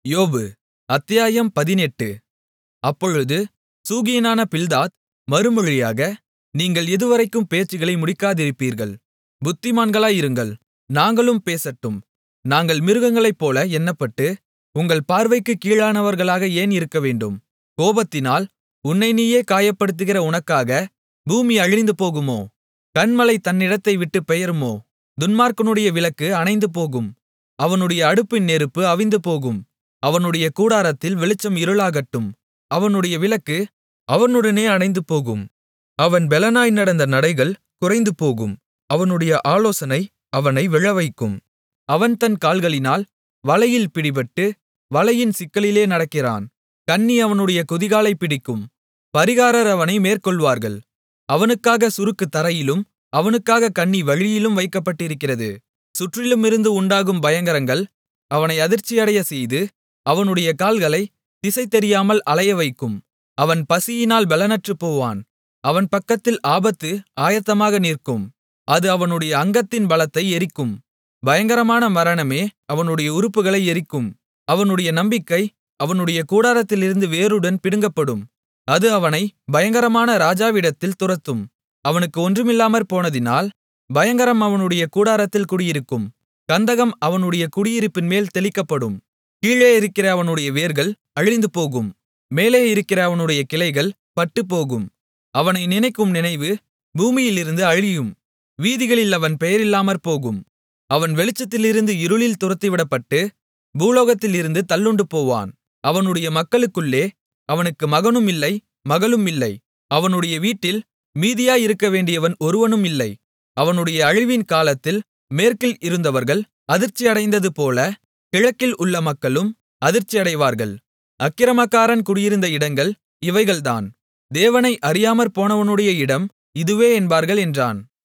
யோபு அத்தியாயம் பதினெட்டு அப்பொழுது சூகியனான பில்தாத் மறுமொழியாக நீங்கள் எதுவரைக்கும் பேச்சுகளை முடிக்காதிருப்பீர்கள் புத்திமான்களாயிருங்கள் நாங்களும் பேசட்டும் நாங்கள் மிருகங்களைப்போல எண்ணப்பட்டு உங்கள் பார்வைக்குக் கீழானவர்களாக ஏன் இருக்கவேண்டும் கோபத்தினால் உன்னை நீயே காயப்படுத்துகிற உனக்காக பூமி அழிந்துபோகுமோ கன்மலை தன்னிடத்தை விட்டுப் பெயருமோ துன்மார்க்கனுடைய விளக்கு அணைந்துபோகும் அவனுடைய அடுப்பின் நெருப்பு அவிந்துபோகும் அவனுடைய கூடாரத்தில் வெளிச்சம் இருளாகட்டும் அவனுடைய விளக்கு அவனுடனே அணைந்துபோகும் அவன் பெலனாய் நடந்த நடைகள் குறைந்துபோகும் அவனுடைய ஆலோசனை அவனை விழவைக்கும் அவன் தன் கால்களினால் வலையில் பிடிபட்டு வலையின் சிக்கலிலே நடக்கிறான் கண்ணி அவனுடைய குதிகாலைப் பிடிக்கும் பரிகாரர் அவனை மேற்கொள்வார்கள் அவனுக்காக சுருக்கு தரையிலும் அவனுக்காக கண்ணி வழியிலும் வைக்கப்பட்டிருக்கிறது சுற்றிலுமிருந்து உண்டாகும் பயங்கரங்கள் அவனை அதிர்ச்சியடையச் செய்து அவனுடைய கால்களைத் திசைதெரியாமல் அலையவைக்கும் அவன் பசியினால் பெலனற்றுப்போவான் அவன் பக்கத்தில் ஆபத்து ஆயத்தமாக நிற்கும் அது அவனுடைய அங்கத்தின் பலத்தை எரிக்கும் பயங்கரமான மரணமே அவனுடைய உறுப்புகளை எரிக்கும் அவனுடைய நம்பிக்கை அவனுடைய கூடாரத்திலிருந்து வேருடன் பிடுங்கப்படும் அது அவனை பயங்கரமான ராஜாவிடத்தில் துரத்தும் அவனுக்கு ஒன்றுமில்லாமற் போனதினால் பயங்கரம் அவனுடைய கூடாரத்தில் குடியிருக்கும் கந்தகம் அவனுடைய குடியிருப்பின்மேல் தெளிக்கப்படும் கீழே இருக்கிற அவனுடைய வேர்கள் அழிந்துபோகும் மேலே இருக்கிற அவனுடைய கிளைகள் பட்டுப்போகும் அவனை நினைக்கும் நினைவு பூமியிலிருந்து அழியும் வீதிகளில் அவன் பெயரில்லாமற்போகும் அவன் வெளிச்சத்திலிருந்து இருளில் துரத்திவிடப்பட்டு பூலோகத்திலிருந்து தள்ளுண்டு போவான் அவனுடைய மக்களுக்குள்ளே அவனுக்கு மகனும் இல்லை மகளும் இல்லை அவனுடைய வீட்டில் மீதியாயிருக்கவேண்டியவன் ஒருவனும் இல்லை அவனுடைய அழிவின் காலத்தில் மேற்கில் இருந்தவர்கள் அதிர்ச்சியடைந்ததுபோல கிழக்கில் உள்ள மக்களும் அதிர்ச்சியடைவார்கள் அக்கிரமக்காரன் குடியிருந்த இடங்கள் இவைகள்தான் தேவனை அறியாமற் போனவனுடைய இடம் இதுவே என்பார்கள் என்றான்